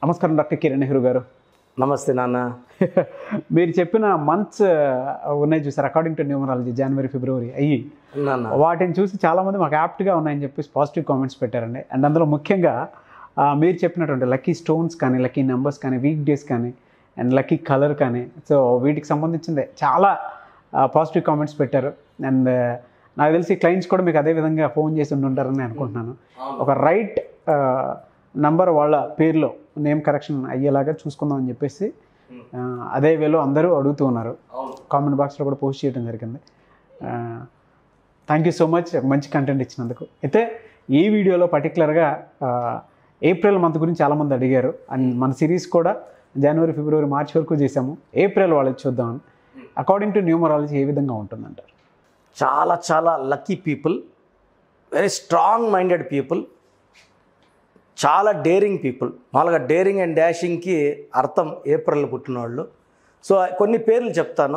నమస్కారం డాక్టర్ కిరణ్ నెహ్రూ గారు నమస్తే నాన్న మీరు చెప్పిన మంత్స్ ఉన్నాయి చూసారు అకార్డింగ్ టు న్యూమరాలజీ జనవరి ఫిబ్రవరి అయ్యి నాన్న వాటిని చూసి చాలామంది మాకు యాప్ట్గా ఉన్నాయని చెప్పేసి పాజిటివ్ కామెంట్స్ పెట్టారండి అండ్ అందులో ముఖ్యంగా ఆ, మీరు చెప్పినటువంటి లక్కీ స్టోన్స్ కానీ లక్కీ నెంబర్స్ కానీ వీక్ డేస్ కానీ అండ్ లక్కీ కలర్ కానీ సో వీటికి సంబంధించింది చాలా పాజిటివ్ కామెంట్స్ పెట్టారు అండ్ నాకు తెలిసి క్లయింట్స్ కూడా మీకు అదే విధంగా ఫోన్ చేసి ఉండి ఉంటారని అనుకుంటున్నాను ఒక రైట్ నంబర్ వాళ్ళ పేరులో నేమ్ కరెక్షన్ అయ్యేలాగా చూసుకుందాం అని చెప్పేసి ఆ, అదే వేలో అందరూ అడుగుతూ ఉన్నారు కామెంట్ బాక్స్లో కూడా పోస్ట్ చేయడం జరిగింది థ్యాంక్ యూ సో మచ్ మంచి కంటెంట్ ఇచ్చినందుకు అయితే ఈ వీడియోలో పర్టికులర్గా ఏప్రిల్ మంత్ గురించి చాలామంది అడిగారు అండ్ మన సిరీస్ కూడా జనవరి ఫిబ్రవరి మార్చ్ వరకు చేసాము ఏప్రిల్ వాళ్ళకి చూద్దామని అకార్డింగ్ టు న్యూమరాలజీ ఏ విధంగా ఉంటుందంటారు చాలా చాలా lucky people very strong minded people చాలా డేరింగ్ పీపుల్ మామూలుగా డేరింగ్ అండ్ డాషింగ్కి అర్థం ఏప్రిల్లో పుట్టిన వాళ్ళు సో కొన్ని పేర్లు చెప్తాను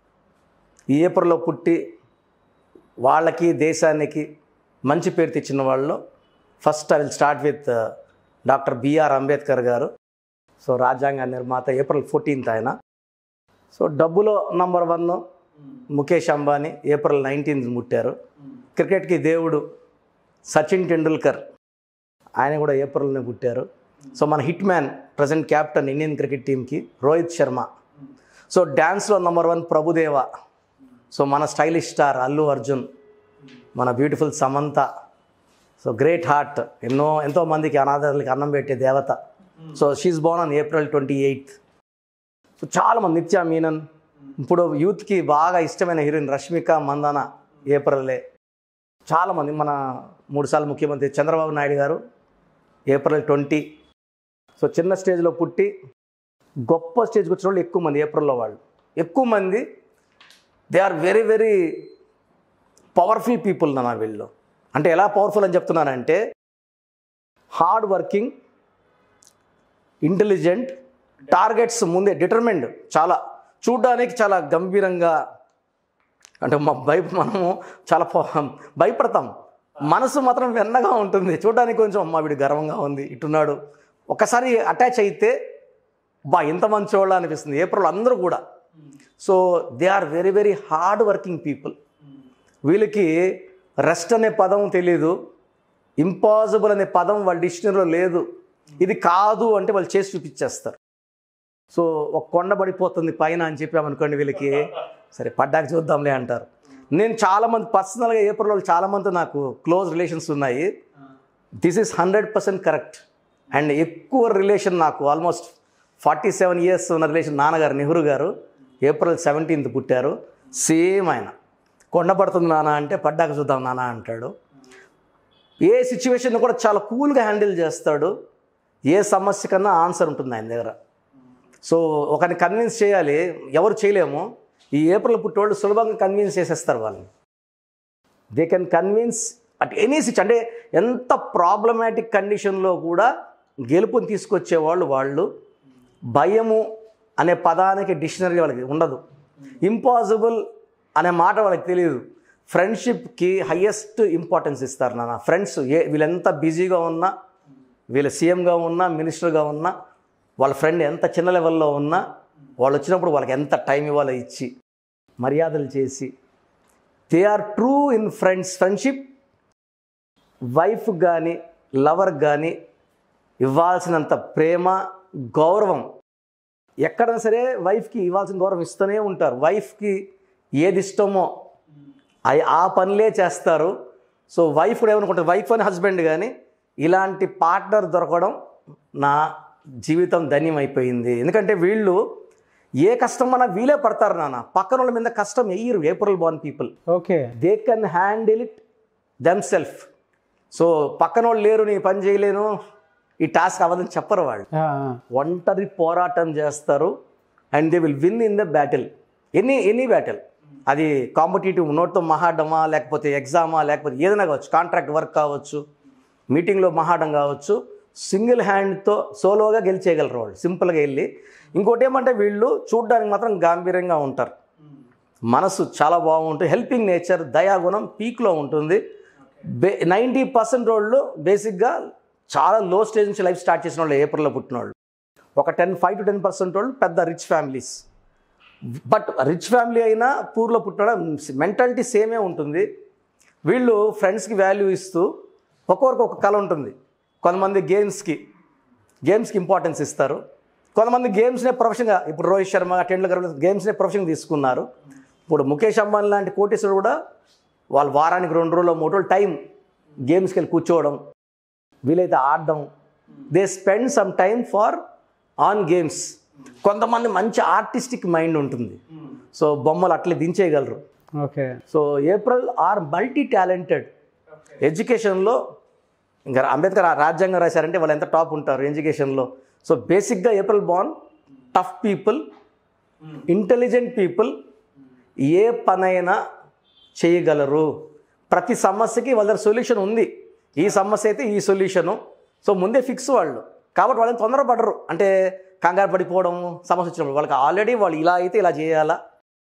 ఈ ఏప్రిల్లో పుట్టి వాళ్ళకి దేశానికి మంచి పేరు తెచ్చిన వాళ్ళు first I will start with doctor B R Ambedkar garu so రాజ్యాంగ నిర్మాత ఏప్రిల్ ఫోర్టీన్త్ ఆయన సో డబ్బులో number one Mukesh Ambani April nineteenth ముట్టారు క్రికెట్కి దేవుడు సచిన్ టెండూల్కర్ ఆయన కూడా ఏప్రిల్నే పుట్టారు సో మన hit man present captain Indian cricket టీంకి రోహిత్ శర్మ సో డ్యాన్స్లో నంబర్ వన్ ప్రభుదేవ సో మన స్టైలిష్ స్టార్ అల్లు అర్జున్ మన beautiful Samantha so great heart ఎన్నో ఎంతో మందికి అనాథలకి అన్నం పెట్టే దేవత so she born on April twenty eighth so చాలామంది నిత్య మీనన్ ఇప్పుడు యూత్కి బాగా ఇష్టమైన హీరోయిన్ రష్మిక మందాన ఏప్రిలే చాలామంది మన మూడుసార్లు ముఖ్యమంత్రి చంద్రబాబు నాయుడు గారు ఏప్రిల్ ట్వంటీ సో చిన్న స్టేజ్లో పుట్టి గొప్ప స్టేజ్కి వచ్చిన వాళ్ళు ఎక్కువ మంది ఏప్రిల్లో వాళ్ళు ఎక్కువ మంది they are very very powerful people నా వీళ్ళు అంటే ఎలా పవర్ఫుల్ అని చెప్తున్నానంటే హార్డ్ వర్కింగ్ ఇంటెలిజెంట్ టార్గెట్స్ ముందే డిటర్మెండ్ చాలా చూడడానికి చాలా గంభీరంగా అంటే మా భయ మనము చాలా ప- భయపడతాం మనసు మాత్రం వెన్నగా ఉంటుంది చూడడానికి కొంచెం అమ్మా వీడు గర్వంగా ఉంది ఇటున్నాడు ఒకసారి అటాచ్ అయితే బా ఇంత మంచోళ్ళ అనిపిస్తుంది ఏప్రిల్ అందరూ కూడా so they are very very hard working people వీళ్ళకి రెస్ట్ అనే పదం తెలియదు ఇంపాసిబుల్ అనే పదం వాళ్ళ డిక్షనరీలో లేదు ఇది కాదు అంటే వాళ్ళు చేసి చూపించేస్తారు సో ఒక కొండ పడిపోతుంది పైన అని చెప్పామనుకోండి వీళ్ళకి సరే పడ్డాక చూద్దాంలే అంటారు నేను చాలామంది పర్సనల్గా ఏప్రిల్ వాళ్ళు చాలామంది నాకు క్లోజ్ రిలేషన్స్ ఉన్నాయి this is hundred percent correct and ఎక్కువ రిలేషన్ నాకు ఆల్మోస్ట్ ఫార్టీ సెవెన్ ఇయర్స్ ఉన్న రిలేషన్ నాన్నగారు నెహ్రూ గారు ఏప్రిల్ సెవెంటీన్త్ పుట్టారు సేమ్ ఆయన కొండ పడుతుంది నాన్న అంటే పడ్డాక చూద్దాం నాన్న అంటాడు ఏ సిచ్యువేషన్ కూడా చాలా కూల్గా హ్యాండిల్ చేస్తాడు ఏ సమస్య కన్నా ఆన్సర్ ఉంటుంది ఆయన దగ్గర సో ఒకరిని కన్విన్స్ చేయాలి ఎవరు చేయలేము ఈ ఏప్రిల్ పుట్టోళ్ళు సులభంగా కన్విన్స్ చేసేస్తారు వాళ్ళని they can convince at any సిచ్ అంటే ఎంత ప్రాబ్లమాటిక్ కండిషన్లో కూడా గెలుపుని తీసుకొచ్చేవాళ్ళు వాళ్ళు భయము అనే పదానికి డిక్షనరీ వాళ్ళకి ఉండదు ఇంపాసిబుల్ అనే మాట వాళ్ళకి తెలియదు ఫ్రెండ్షిప్కి హయ్యెస్ట్ ఇంపార్టెన్స్ ఇస్తారు నాన్న ఫ్రెండ్స్ ఏ వీళ్ళెంత బిజీగా ఉన్నా వీళ్ళు సీఎంగా ఉన్నా మినిస్టర్గా ఉన్నా వాళ్ళ ఫ్రెండ్ ఎంత చిన్న లెవెల్లో ఉన్నా వాళ్ళు వచ్చినప్పుడు వాళ్ళకి ఎంత టైం ఇవ్వాలో ఇచ్చి మర్యాదలు చేసి they are true in friends friendship wife కానీ లవర్ కానీ ఇవ్వాల్సినంత ప్రేమ గౌరవం ఎక్కడైనా సరే వైఫ్కి ఇవ్వాల్సిన గౌరవం ఇస్తూనే ఉంటారు వైఫ్కి ఏది ఇష్టమో అవి ఆ పనులే చేస్తారు సో వైఫ్ కూడా ఏమనుకుంటారు వైఫ్ అని హస్బెండ్ కానీ ఇలాంటి పార్ట్నర్ దొరకడం నా జీవితం ధన్యం అయిపోయింది ఎందుకంటే వీళ్ళు ఏ కష్టం అన్నా వీలే పడతారు నాన్న పక్కన వాళ్ళ మీద కష్టం వెయ్యరు April born people okay they can handle it them self so పక్కన వాళ్ళు లేరు నీ పని చేయలేను ఈ టాస్క్ అవ్వదని చెప్పరు వాళ్ళు ఒంటరి పోరాటం చేస్తారు and they will win in the battle any any battle అది కాంపిటేటివ్ నోట్తో మహాడమా లేకపోతే ఎగ్జామా లేకపోతే ఏదైనా కావచ్చు కాంట్రాక్ట్ వర్క్ కావచ్చు మీటింగ్లో మహాడం కావచ్చు సింగిల్ హ్యాండ్తో సోలోగా గెలిచేయగలరు వాళ్ళు సింపుల్గా వెళ్ళి ఇంకోటి ఏమంటే వీళ్ళు చూడడానికి మాత్రం గాంభీర్యంగా ఉంటారు మనసు చాలా బాగుంటుంది హెల్పింగ్ నేచర్ దయాగుణం పీక్లో ఉంటుంది బే నైంటీ పర్సెంట్ వాళ్ళు బేసిక్గా చాలా లో స్టేజ్ నుంచి లైఫ్ స్టార్ట్ చేసిన వాళ్ళు ఏప్రిల్లో పుట్టిన వాళ్ళు ఒక ten five to ten percent వాళ్ళు పెద్ద rich families but rich family అయినా పూర్లో పుట్టడం మెంటాలిటీ సేమే ఉంటుంది వీళ్ళు ఫ్రెండ్స్కి వాల్యూ ఇస్తూ ఒక్కొక్కరికి ఒక కళ ఉంటుంది కొంతమంది గేమ్స్కి గేమ్స్కి ఇంపార్టెన్స్ ఇస్తారు కొంతమంది గేమ్స్నే ప్రొఫెషన్గా ఇప్పుడు రోహిత్ శర్మ టెండూల్కర్ గేమ్స్నే ప్రొఫెషన్ తీసుకున్నారు ఇప్పుడు ముఖేష్ అంబానీ లాంటి కోటీశ్వరుడు కూడా వాళ్ళు వారానికి రెండు రోజులు మూడు రోజులు టైం గేమ్స్కి వెళ్ళి కూర్చోవడం వీలైతే ఆడడం they spend some time for on games కొంతమంది మంచి ఆర్టిస్టిక్ మైండ్ ఉంటుంది సో బొమ్మలు అట్లే దించేయగలరు okay so April are multi talented ఎడ్యుకేషన్లో ఇంకా అంబేద్కర్ ఆ రాజ్యాంగం రాశారంటే వాళ్ళు ఎంత టాప్ ఉంటారు ఎడ్యుకేషన్లో సో బేసిక్గా April born tough people intelligent people ఏ పనైనా చేయగలరు ప్రతి సమస్యకి వాళ్ళ దగ్గర సొల్యూషన్ ఉంది ఈ సమస్య అయితే ఈ సొల్యూషను సో ముందే ఫిక్స్ వాళ్ళు కాబట్టి వాళ్ళని తొందరపడరు అంటే కంగారు పడిపోవడం సమస్య వచ్చినప్పుడు వాళ్ళకి ఆల్రెడీ వాళ్ళు ఇలా అయితే ఇలా చేయాలా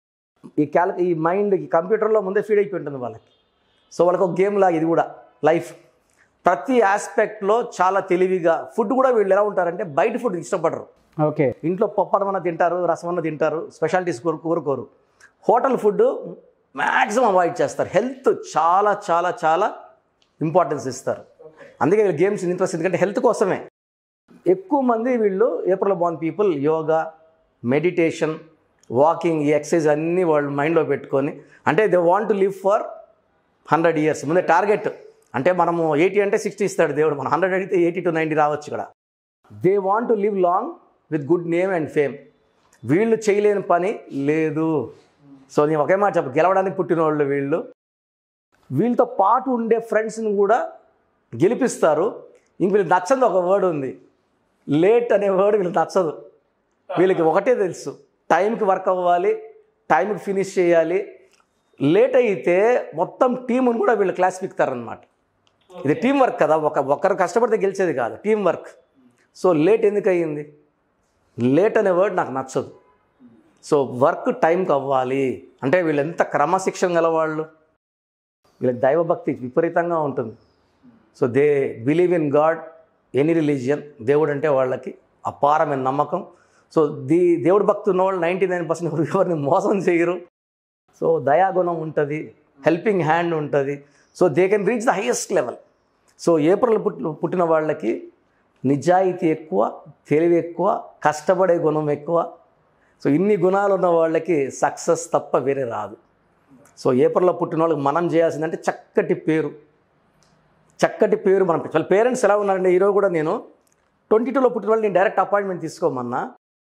ఈ క్యాల్ ఈ మైండ్ ఈ కంప్యూటర్లో ముందే ఫీడ్ అయిపోయి ఉంటుంది వాళ్ళకి సో వాళ్ళకి ఒక గేమ్ లాగా ఇది కూడా లైఫ్ ప్రతి ఆస్పెక్ట్లో చాలా తెలివిగా ఫుడ్ కూడా వీళ్ళు ఎలా ఉంటారంటే బయట ఫుడ్ ఇష్టపడరు ఓకే ఇంట్లో పప్పడమన్న తింటారు రసమన్న తింటారు స్పెషాలిటీస్ కోరు కోరుకోరు హోటల్ ఫుడ్ మ్యాక్సిమం అవాయిడ్ చేస్తారు హెల్త్ చాలా చాలా చాలా ఇంపార్టెన్స్ ఇస్తారు అందుకే వీళ్ళు గేమ్స్ ఇంట్రెస్ట్ ఎందుకంటే హెల్త్ కోసమే ఎక్కువ మంది వీళ్ళు April born people yoga meditation walking ఈ ఎక్సర్సైజ్ అన్నీ వాళ్ళు మైండ్లో పెట్టుకొని అంటే they want to live for hundred years ముందే టార్గెట్ అంటే మనము ఎయిటీ అంటే సిక్స్టీ ఇస్తాడు దేవుడు మనం హండ్రెడ్ అడిగితే ఎయిటీ టు నైంటీ రావచ్చు ఇక్కడ they want to live long with good name and fame వీళ్ళు చేయలేని పని లేదు సో నేను ఒకే మాట చెప్ప గెలవడానికి పుట్టిన వాళ్ళు వీళ్ళు వీళ్ళతో పాటు ఉండే ఫ్రెండ్స్ని కూడా గెలిపిస్తారు ఇంక వీళ్ళకి నచ్చని ఒక వర్డ్ ఉంది లేట్ అనే వర్డ్ వీళ్ళకి నచ్చదు వీళ్ళకి ఒకటే తెలుసు టైంకి వర్క్ అవ్వాలి టైంకి ఫినిష్ చేయాలి లేట్ అయితే మొత్తం టీముని కూడా వీళ్ళు క్లాస్ పిక్తారనమాట ఇది టీం వర్క్ కదా ఒక ఒక్కరు కష్టపడితే గెలిచేది కాదు టీం వర్క్ సో లేట్ ఎందుకు అయ్యింది లేట్ అనే వర్డ్ నాకు నచ్చదు సో వర్క్ టైంకి అవ్వాలి అంటే వీళ్ళు ఎంత క్రమశిక్షణ గలవాళ్ళు వీళ్ళకి దైవభక్తి విపరీతంగా ఉంటుంది so they believe in God any religion దేవుడు అంటే వాళ్ళకి అపారమైన నమ్మకం సో దీ దేవుడు భక్తి ఉన్న వాళ్ళు నైంటీ నైన్ పర్సెంట్ ఎవరిని మోసం చేయరు సో దయాగుణం ఉంటుంది హెల్పింగ్ హ్యాండ్ ఉంటుంది so they can reach the highest level so April పుట్టిన పుట్టిన వాళ్ళకి నిజాయితీ ఎక్కువ తెలివి ఎక్కువ కష్టపడే గుణం ఎక్కువ సో ఇన్ని గుణాలు ఉన్న వాళ్ళకి సక్సెస్ తప్ప వేరే రాదు సో ఏప్రిల్లో పుట్టిన వాళ్ళకి మనం చేయాల్సిందంటే చక్కటి పేరు చక్కటి పేరు మనం వాళ్ళ పేరెంట్స్ ఎలా ఉన్నారంటే ఈరోజు కూడా నేను ట్వంటీ టూలో పుట్టిన వాళ్ళు నేను డైరెక్ట్ అపాయింట్మెంట్ తీసుకోమన్నా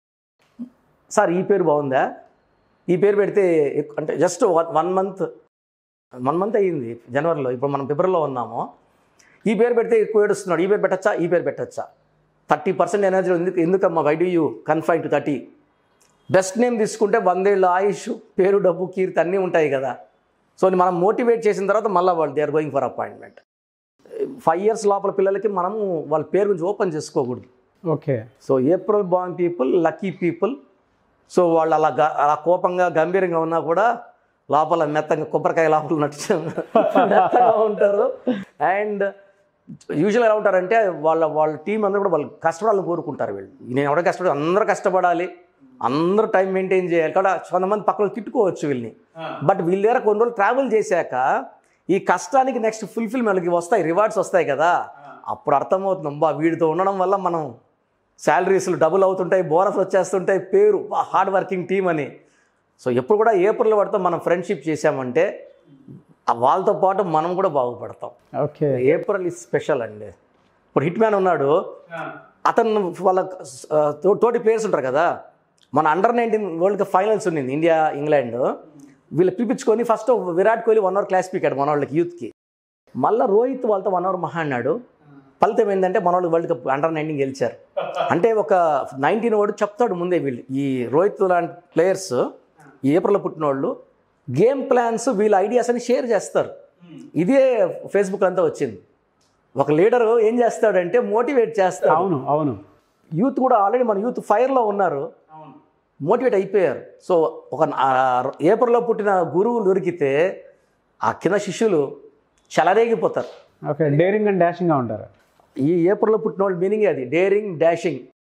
సార్ ఈ పేరు బాగుందా ఈ పేరు పెడితే ఎక్కు- అంటే just one month one month అయ్యింది జనవరిలో ఇప్పుడు మనం ఫిబ్రవరిలో ఉన్నాము ఈ పేరు పెడితే ఎక్కువ ఏడుస్తున్నాడు ఈ పేరు పెట్టచ్చా ఈ పేరు పెట్టచ్చా థర్టీ పర్సెంట్ ఎనర్జీ ఎందుకు ఎందుకమ్మా why do you confine to thirty best name తీసుకుంటే వందేళ్ళు ఆయుష్ పేరు డబ్బు కీర్తి అన్నీ ఉంటాయి కదా సో మనం మోటివేట్ చేసిన తర్వాత మళ్ళీ వాళ్ళు they are going for appointment five years లోపల పిల్లలకి మనము వాళ్ళ పేరు గురించి ఓపెన్ చేసుకోకూడదు okay so April born people lucky people so వాళ్ళు అలా గ- అలా కోపంగా గంభీరంగా ఉన్నా కూడా లోపల మెత్తంగా కొబ్బరికాయ లోపల నట్టు మెత్తగా ఉంటారు అండ్ యూజువల్ ఎలా ఉంటారంటే వాళ్ళ వాళ్ళ టీం అందరూ కూడా వాళ్ళు కష్టపడాలని కోరుకుంటారు వీళ్ళు నేను ఎవడో కష్టపడి అందరూ కష్టపడాలి అందరూ టైం మెయింటైన్ చేయాలి కాబట్టి కొంతమంది పక్కన తిట్టుకోవచ్చు వీళ్ళని బట్ వీళ్ళ దగ్గర కొన్ని రోజులు ట్రావెల్ చేశాక ఈ కష్టానికి నెక్స్ట్ ఫుల్ఫిల్ మనకి వస్తాయి రివార్డ్స్ వస్తాయి కదా అప్పుడు అర్థమవుతుంది అబ్బా వీడితో ఉండడం వల్ల మనం శాలరీస్లు డబుల్ అవుతుంటాయి బోనస్ వచ్చేస్తుంటాయి పేరు హార్డ్ వర్కింగ్ టీం అని సో ఎప్పుడు కూడా ఏప్రిల్ వాడితో మనం ఫ్రెండ్షిప్ చేసామంటే ఆ వాళ్ళతో పాటు మనం కూడా బాగుపడతాం ఓకే ఏప్రిల్ ఇస్ స్పెషల్ అండి ఇప్పుడు హిట్ మ్యాన్ ఉన్నాడు అతను వాళ్ళ ఆ, తో- తోటి ప్లేయర్స్ ఉంటారు కదా మన under nineteen world cup finals ఉన్నింది ఇండియా ఇంగ్లాండ్ వీళ్ళు పిలిపించుకొని first Virat Kohli one hour class పీకాడు మన వాళ్ళకి యూత్కి మళ్ళీ రోహిత్ వాళ్ళతో వన్ అవర్ మహా అన్నాడు ఫలితం ఏంటంటే మన వాళ్ళు వరల్డ్ కప్ అండర్ నైన్టీన్ గెలిచారు అంటే ఒక నైన్టీన్ వాడు చెప్తాడు ముందే వీళ్ళు ఈ రోహిత్ లాంటి ప్లేయర్స్ ఈ ఏప్రిల్లో పుట్టిన వాళ్ళు గేమ్ ప్లాన్స్ వీళ్ళ ఐడియాస్ అని షేర్ చేస్తారు ఇదే ఫేస్బుక్ అంతా వచ్చింది ఒక లీడర్ ఏం చేస్తాడంటే మోటివేట్ చేస్తాడు అవును అవును యూత్ కూడా ఆల్రెడీ మన యూత్ ఫైర్లో ఉన్నారు మోటివేట్ అయిపోయారు సో ఒక ఆ ఏప్రిల్లో పుట్టిన గురువులు దొరికితే ఆ కింద శిష్యులు చెలరేగిపోతారు ఓకే డేరింగ్ అండ్ డాషింగ్గా ఉంటారు ఈ ఏప్రిల్లో పుట్టిన వాళ్ళు మీనింగ్ అది డేరింగ్ డాషింగ్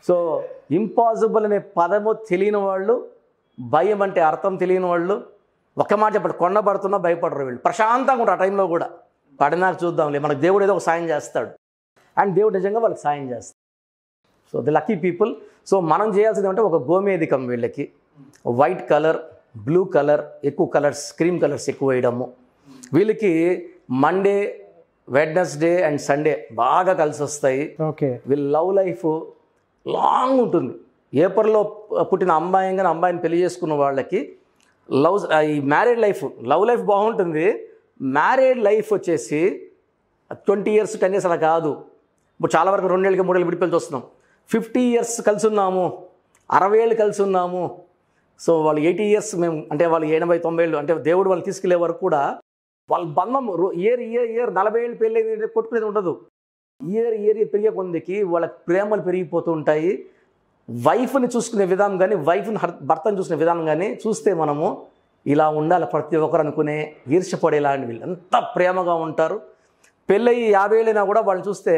సో ఇంపాసిబుల్ అనే పదము తెలియని వాళ్ళు భయం అంటే అర్థం తెలియని వాళ్ళు ఒక మాట చెప్పండి కొండ పడుతున్నా భయపడరు వీళ్ళు ప్రశాంతంగా ఉంటారు ఆ టైంలో కూడా పడినాక చూద్దాంలే మనకు దేవుడు ఏదో ఒక సాయం చేస్తాడు అండ్ దేవుడు నిజంగా వాళ్ళకి సాయం చేస్తాడు so the lucky people so మనం చేయాల్సింది అంటే ఒక గోమేధికం వీళ్ళకి వైట్ కలర్ బ్లూ కలర్ ఎక్కువ కలర్స్ క్రీమ్ కలర్స్ ఎక్కువ వేయడము వీళ్ళకి మండే వెడ్నెస్డే అండ్ సండే బాగా కలిసి వస్తాయి ఓకే వీళ్ళ లవ్ లైఫ్ లాంగ్ ఉంటుంది ఏప్రిల్లో పుట్టిన అమ్మాయి కానీ అమ్మాయిని పెళ్లి చేసుకున్న వాళ్ళకి లవ్ ఈ మ్యారేడ్ లైఫ్ లవ్ లైఫ్ బాగుంటుంది మ్యారేడ్ లైఫ్ వచ్చేసి ట్వంటీ ఇయర్స్ టెన్ ఇయర్స్ అలా కాదు ఇప్పుడు చాలా వరకు రెండేళ్ళకి మూడేళ్ళు విడిపోయి చూస్తున్నాం ఫిఫ్టీ ఇయర్స్ కలిసి ఉన్నాము అరవై ఏళ్ళు కలిసి ఉన్నాము సో వాళ్ళు ఎయిటీ ఇయర్స్ మేము అంటే వాళ్ళు ఎనభై తొంభై ఏళ్ళు అంటే దేవుడు వాళ్ళు తీసుకెళ్లే వరకు కూడా వాళ్ళ బంధం ఇయర్ ఇయర్ ఇయర్ నలభై ఏళ్ళు పెళ్ళి కొట్టుకునేది ఉండదు ఇయర్ ఇయర్ పెరిగే కొందికి వాళ్ళ ప్రేమలు పెరిగిపోతూ ఉంటాయి వైఫ్ని చూసుకునే విధానం కానీ వైఫ్ని హర్- భర్తను చూసుకునే విధానం కానీ చూస్తే మనము ఇలా ఉండాలి ప్రతి ఒక్కరు అనుకునే ఈర్ష్యపడేలాంటి వీళ్ళు ఎంత ప్రేమగా ఉంటారు పెళ్ళయి యాభై ఏళ్ళైనా కూడా వాళ్ళు చూస్తే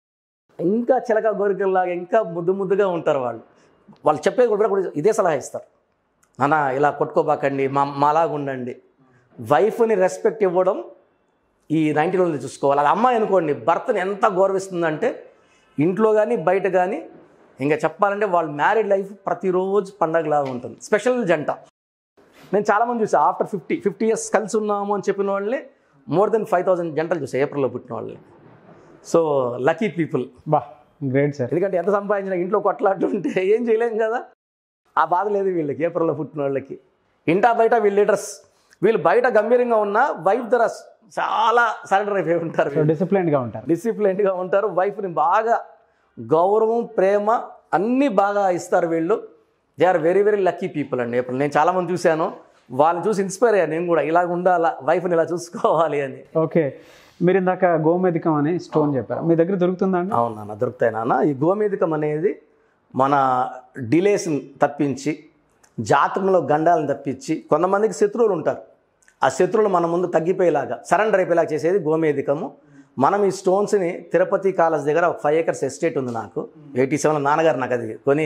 ఇంకా చిలక గోరికల్లాగా ఇంకా ముద్దు ముద్దుగా ఉంటారు వాళ్ళు వాళ్ళు చెప్పేది కూడా కూడా ఇదే సలహా ఇస్తారు నాన్న ఇలా కొట్టుకోబాకండి మా మాలాగా ఉండండి వైఫ్ని రెస్పెక్ట్ ఇవ్వడం ఈ నైన్టీ రోజులు చూసుకోవాలి అది అమ్మాయి అనుకోండి భర్తని ఎంత గౌరవిస్తుందంటే ఇంట్లో కానీ బయట కానీ ఇంకా చెప్పాలంటే వాళ్ళ మ్యారీడ్ లైఫ్ ప్రతిరోజు పండగలాగా ఉంటుంది స్పెషల్ జంట నేను చాలామంది చూసాను ఆఫ్టర్ ఫిఫ్టీ ఫిఫ్టీ ఇయర్స్ కలిసి ఉన్నాము అని చెప్పిన వాళ్ళని మోర్ దెన్ ఫైవ్ థౌసండ్ జంటలు చూసాను ఏప్రిల్లో పుట్టిన వాళ్ళని సో లక్కీ పీపుల్ బా గ్రేట్ సార్ ఎందుకంటే ఎంత సంపాదించినా ఇంట్లో కొట్లాడుతుంటే ఏం చేయలేం కదా ఆ బాధ లేదు వీళ్ళకి ఏప్రిల్లో పుట్టిన వాళ్ళకి ఇంటా బయట వీళ్ళు లీడర్స్ వీళ్ళు బయట గంభీరంగా ఉన్న వైఫ్ ధర చాలా సరెండర్ అయిపోయి ఉంటారు సో డిసిప్లైన్గా ఉంటారు డిసిప్లైన్డ్గా ఉంటారు వైఫ్ని బాగా గౌరవం ప్రేమ అన్నీ బాగా ఇస్తారు వీళ్ళు they are very very lucky people అండి ఇప్పుడు నేను చాలామంది చూశాను వాళ్ళని చూసి ఇన్స్పైర్ అయ్యాను నేను కూడా ఇలా ఉండాలా వైఫ్ని ఇలా చూసుకోవాలి అని ఓకే మీరు ఇందాక గోమేధికం అని స్టోన్ చెప్పారు మీ దగ్గర దొరుకుతుందా అండి అవును నాన్న దొరుకుతాయి నాన్న ఈ గోమేధికం అనేది మన డిలేస్ని తప్పించి జాతకంలో గండాలను తప్పించి కొంతమందికి శత్రువులు ఉంటారు ఆ శత్రువులు మన ముందు తగ్గిపోయేలాగా సరెండర్ అయిపోయేలాగా చేసేది గోమేధికము మనం ఈ స్టోన్స్ని తిరుపతి కాలేజ్ దగ్గర ఒక ఫైవ్ ఏకర్స్ ఎస్టేట్ ఉంది నాకు ఎయిటీ సెవెన్ నాన్నగారు నాకు అది కొని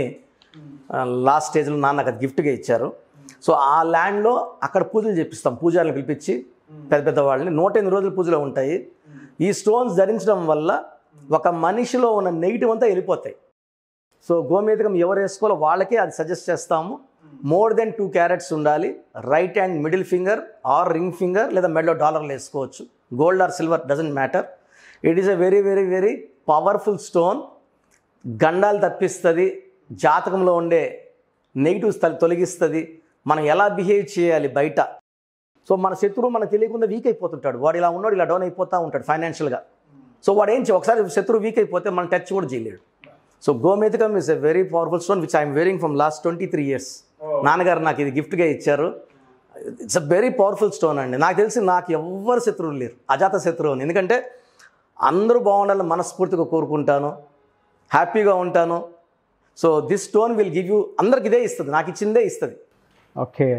లాస్ట్ స్టేజ్లో నాన్న నాకు అది గిఫ్ట్గా ఇచ్చారు సో ఆ ల్యాండ్లో అక్కడ పూజలు చేపిస్తాం పూజారులను పిలిపించి పెద్ద పెద్ద వాళ్ళని నూట ఎనిమిది రోజులు పూజలు ఉంటాయి ఈ స్టోన్స్ ధరించడం వల్ల ఒక మనిషిలో ఉన్న నెగిటివ్ అంతా వెళ్ళిపోతాయి సో గోమేధికం ఎవరు వేసుకోవాలో వాళ్ళకే అది సజెస్ట్ చేస్తాము మోర్ దెన్ టూ క్యారెట్స్ ఉండాలి right hand middle finger or ring finger లేదా మెడలో డాలర్లు వేసుకోవచ్చు gold or silver doesn't matter it is a very very very powerful stone గండాలు తప్పిస్తుంది జాతకంలో ఉండే నెగిటివ్స్ తొలగిస్తుంది మనం ఎలా బిహేవ్ చేయాలి బయట సో మన శత్రువు మనకు తెలియకుండా వీక్ అయిపోతుంటాడు వాడు ఇలా ఉన్నాడు ఇలా డౌన్ అయిపోతూ ఉంటాడు ఫైనాన్షియల్గా సో వాడు ఏం చేయ ఒకసారి శత్రువు వీక్ అయిపోతే మనం టచ్ కూడా చేయలేడు సో గోమేధికం is a very powerful stone which I'm wearing from last twenty three years నాన్నగారు నాకు ఇది గిఫ్ట్గా ఇచ్చారు it's a very powerful stone అండి నాకు తెలిసి నాకు ఎవ్వరు శత్రువులు లేరు అజాత శత్రువుని ఎందుకంటే అందరూ బాగుండాలని మనస్ఫూర్తిగా కోరుకుంటాను హ్యాపీగా ఉంటాను so this stone will give you అందరికి ఇదే ఇస్తుంది నాకు ఇచ్చిందే ఇస్తుంది ఓకే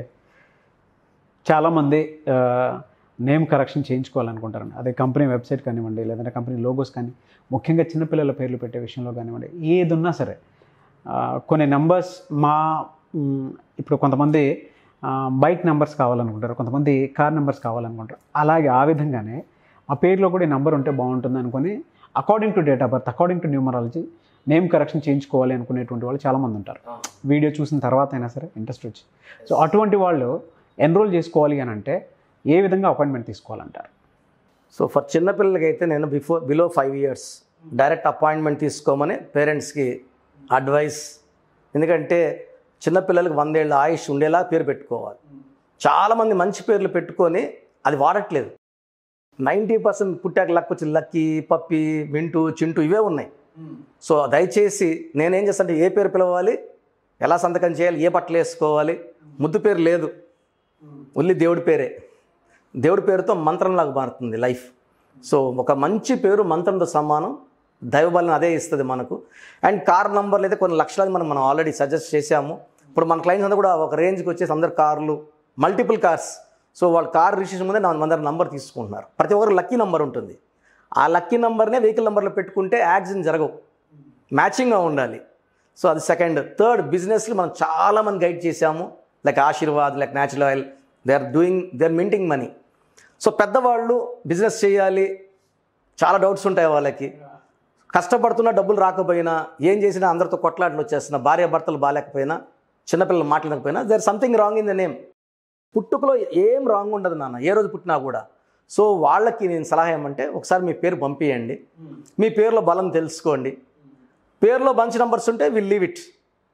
చాలామంది నేమ్ కరెక్షన్ చేయించుకోవాలనుకుంటారండి అదే కంపెనీ వెబ్సైట్ కానివ్వండి లేదంటే కంపెనీ లోగోస్ కానీ ముఖ్యంగా చిన్నపిల్లల పేర్లు పెట్టే విషయంలో కానివ్వండి ఏది ఉన్నా సరే ఆ, కొన్ని నెంబర్స్ మా మ్, ఇప్పుడు కొంతమంది బైక్ నెంబర్స్ కావాలనుకుంటారు కొంతమంది కార్ నెంబర్స్ కావాలనుకుంటారు అలాగే ఆ విధంగానే ఆ పేరులో కూడా ఈ నెంబర్ ఉంటే బాగుంటుంది అనుకుని according to date of birth according to numerology name correction చేయించుకోవాలి అనుకునేటువంటి వాళ్ళు చాలామంది ఉంటారు వీడియో చూసిన తర్వాత అయినా సరే ఇంట్రెస్ట్ వచ్చి సో అటువంటి వాళ్ళు ఎన్రోల్ చేసుకోవాలి అని అంటే ఏ విధంగా అపాయింట్మెంట్ తీసుకోవాలంటారు సో ఫర్ చిన్నపిల్లలకి అయితే నేను before below five years direct appointment తీసుకోమని పేరెంట్స్కి అడ్వైస్ ఎందుకంటే చిన్నపిల్లలకి వందేళ్ళ ఆయుష్ ఉండేలా పేరు పెట్టుకోవాలి చాలామంది మంచి పేర్లు పెట్టుకొని అది వాడట్లేదు నైంటీ పర్సెంట్ పుట్టాక లక్ వచ్చి లక్కీ పప్పి మింటూ చింటూ ఇవే ఉన్నాయి సో దయచేసి నేనేం చేస్తానంటే ఏ పేరు పిలవాలి ఎలా సంతకం చేయాలి ఏ బట్టలు వేసుకోవాలి ముద్దు పేరు లేదు ఓన్లీ దేవుడి పేరే దేవుడి పేరుతో మంత్రంలాగా మారుతుంది లైఫ్ సో ఒక మంచి పేరు మంత్రంతో సమానం దైవబలం అదే ఇస్తుంది మనకు అండ్ కార్ నంబర్లు అయితే కొన్ని లక్షలాది మనం మనం ఆల్రెడీ సజెస్ట్ చేశాము ఇప్పుడు మన క్లయింట్స్ అంతా కూడా ఒక రేంజ్కి వచ్చేసి అందరు కార్లు మల్టిపుల్ కార్స్ సో వాళ్ళు కార్ రిజిస్ట్రేషన్ ముందే నా అందరు నంబర్ తీసుకుంటున్నారు ప్రతి ఒక్కరు లక్కీ నంబర్ ఉంటుంది ఆ లక్కీ నంబర్నే వెహికల్ నెంబర్లో పెట్టుకుంటే యాక్సిడెంట్ జరగవు మ్యాచింగ్గా ఉండాలి సో అది సెకండ్ థర్డ్ బిజినెస్లు మనం చాలా మంది గైడ్ చేశాము like Aashirvaad like natural oil they are doing they are minting money so పెద్దవాళ్ళు బిజినెస్ చేయాలి చాలా డౌట్స్ ఉంటాయి వాళ్ళకి కష్టపడుతున్నా డబ్బులు రాకపోయినా ఏం చేసినా అందరితో కొట్లాటలు వచ్చేస్తున్నా భార్య భర్తలు బాగాలేకపోయినా చిన్నపిల్లలు మాట్లాడకపోయినా there something wrong in the name పుట్టుకలో ఏం రాంగ్ ఉండదు నాన్న ఏ రోజు పుట్టినా కూడా సో వాళ్ళకి నేను సలహా ఏమంటే ఒకసారి మీ పేరు పంపించండి మీ పేరులో బలం తెలుసుకోండి పేరులో మంచి నెంబర్స్ ఉంటే విల్ లీవ్ ఇట్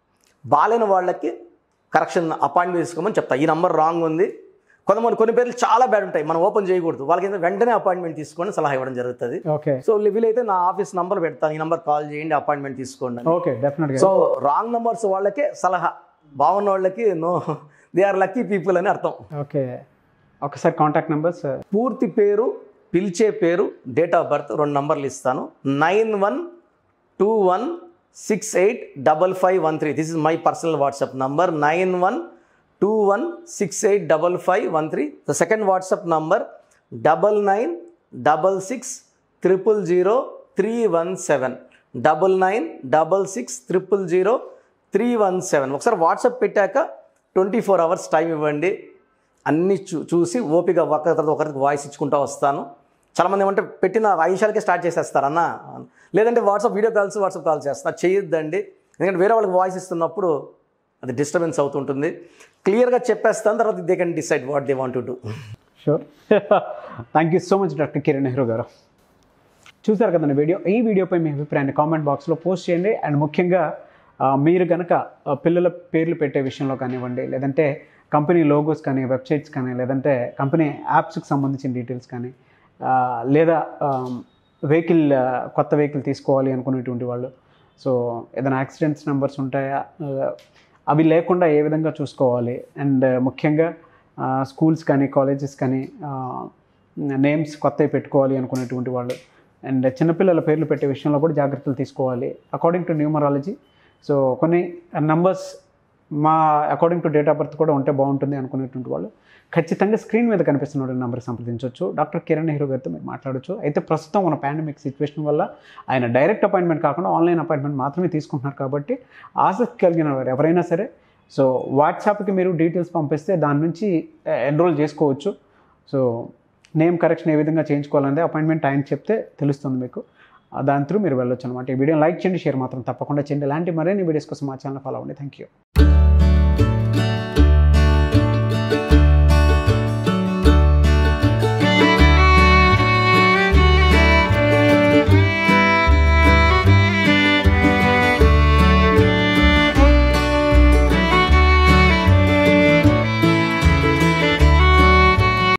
బాలేని వాళ్ళకి కరెక్షన్ అపాయింట్మెంట్ తీసుకోమని చెప్తా ఈ నెంబర్ రాంగ్ ఉంది కొంతమంది కొన్ని పేర్లు చాలా బ్యాడ్ ఉంటాయి మనం ఓపెన్ చేయకూడదు వాళ్ళకి ఏంటంటే వెంటనే అపాయింట్మెంట్ తీసుకోండి సలహా ఇవ్వడం జరుగుతుంది ఓకే సో వీలైతే నా ఆఫీస్ నంబర్ పెడతాను ఈ నెంబర్ కాల్ చేయండి అపాయింట్మెంట్ తీసుకోండి అని. ఓకే డెఫినెట్గా సో రాంగ్ నెంబర్స్ వాళ్ళకే సలహా బాగున్న వాళ్ళకి no they are lucky people అని అర్థం ఓకే ఒకసారి కాంటాక్ట్ నెంబర్స్ పూర్తి పేరు పిలిచే పేరు డేట్ ఆఫ్ బర్త్ రెండు నంబర్లు ఇస్తాను nine one two one six eight double five one three this is my personal WhatsApp number nine one two one six eight double five one three the second WhatsApp number double nine double six triple zero three one seven double nine double six triple zero three one seven ఒకసారి WhatsApp పెట్టాక twenty four hours time ఇవ్వండి అన్నీ చూ చూసి ఓపిక ఒకరి తర్వాత ఒకరికి voice ఇచ్చుకుంటూ వస్తాను చాలామంది ఏమంటే పెట్టిన ఐదు నిమిషాలకే స్టార్ట్ చేసేస్తారు అన్న లేదంటే WhatsApp video calls WhatsApp call చేస్తా చేయొద్దండి ఎందుకంటే వేరే వాళ్ళకి వాయిస్ ఇస్తున్నప్పుడు అది డిస్టర్బెన్స్ అవుతుంటుంది క్లియర్గా చెప్పేస్తాను తర్వాత they can decide what they want to do sure thank you so much doctor Kiran Nehru garu చూసారు కదండి వీడియో ఈ వీడియోపై మీ అభిప్రాయాన్ని కామెంట్ బాక్స్లో పోస్ట్ చేయండి అండ్ ముఖ్యంగా ఆ, మీరు కనుక ఆ, పిల్లల పేర్లు పెట్టే విషయంలో కానివ్వండి లేదంటే కంపెనీ లోగోస్ కానీ వెబ్సైట్స్ కానీ లేదంటే కంపెనీ యాప్స్కి సంబంధించిన డీటెయిల్స్ కానీ ఆ, లేదా వెహికల్ కొత్త వెహికల్ తీసుకోవాలి అనుకునేటువంటి వాళ్ళు సో ఏదైనా యాక్సిడెంట్స్ నెంబర్స్ ఉంటాయా ఆ, అవి లేకుండా ఏ విధంగా చూసుకోవాలి అండ్ ముఖ్యంగా స్కూల్స్ కానీ కాలేజెస్ కానీ నేమ్స్ కొత్తవి పెట్టుకోవాలి అనుకునేటువంటి వాళ్ళు అండ్ చిన్నపిల్లల పేర్లు పెట్టే విషయంలో కూడా జాగ్రత్తలు తీసుకోవాలి అకార్డింగ్ టు న్యూమరాలజీ సో కొన్ని నంబర్స్ మా according to date of birth కూడా ఉంటే బాగుంటుంది అనుకునేటువంటి వాళ్ళు ఖచ్చితంగా స్క్రీన్ మీద కనిపిస్తున్న నెంబర్కి సంప్రదించవచ్చు డాక్టర్ కిరణ్ నెహ్రూ గారితో మీరు మాట్లాడొచ్చు అయితే ప్రస్తుతం మన పాండమిక్ సిచ్యువేషన్ వల్ల ఆయన డైరెక్ట్ అపాయింట్మెంట్ కాకుండా ఆన్లైన్ అపాయింట్మెంట్ మాత్రమే తీసుకుంటున్నారు కాబట్టి ఆసక్తి కలిగిన వారు ఎవరైనా సరే సో వాట్సాప్కి మీరు డీటెయిల్స్ పంపిస్తే దాని నుంచి ఎన్రోల్ చేసుకోవచ్చు సో నేమ్ కరెక్షన్ ఏ విధంగా చేయించుకోవాలంటే అపాయింట్మెంట్ ఆయన చెప్తే తెలుస్తుంది మీకు ఆ, దాని త్రూ మీరు వెళ్ళొచ్చు అనమాట ఈ వీడియో లైక్ చేయండి షేర్ మాత్రం తప్పకుండా చేయండి ఇలాంటి మరిన్ని వీడియోస్ కోసం మా ఛానల్ ఫాలో అవ్వండి థ్యాంక్ యూ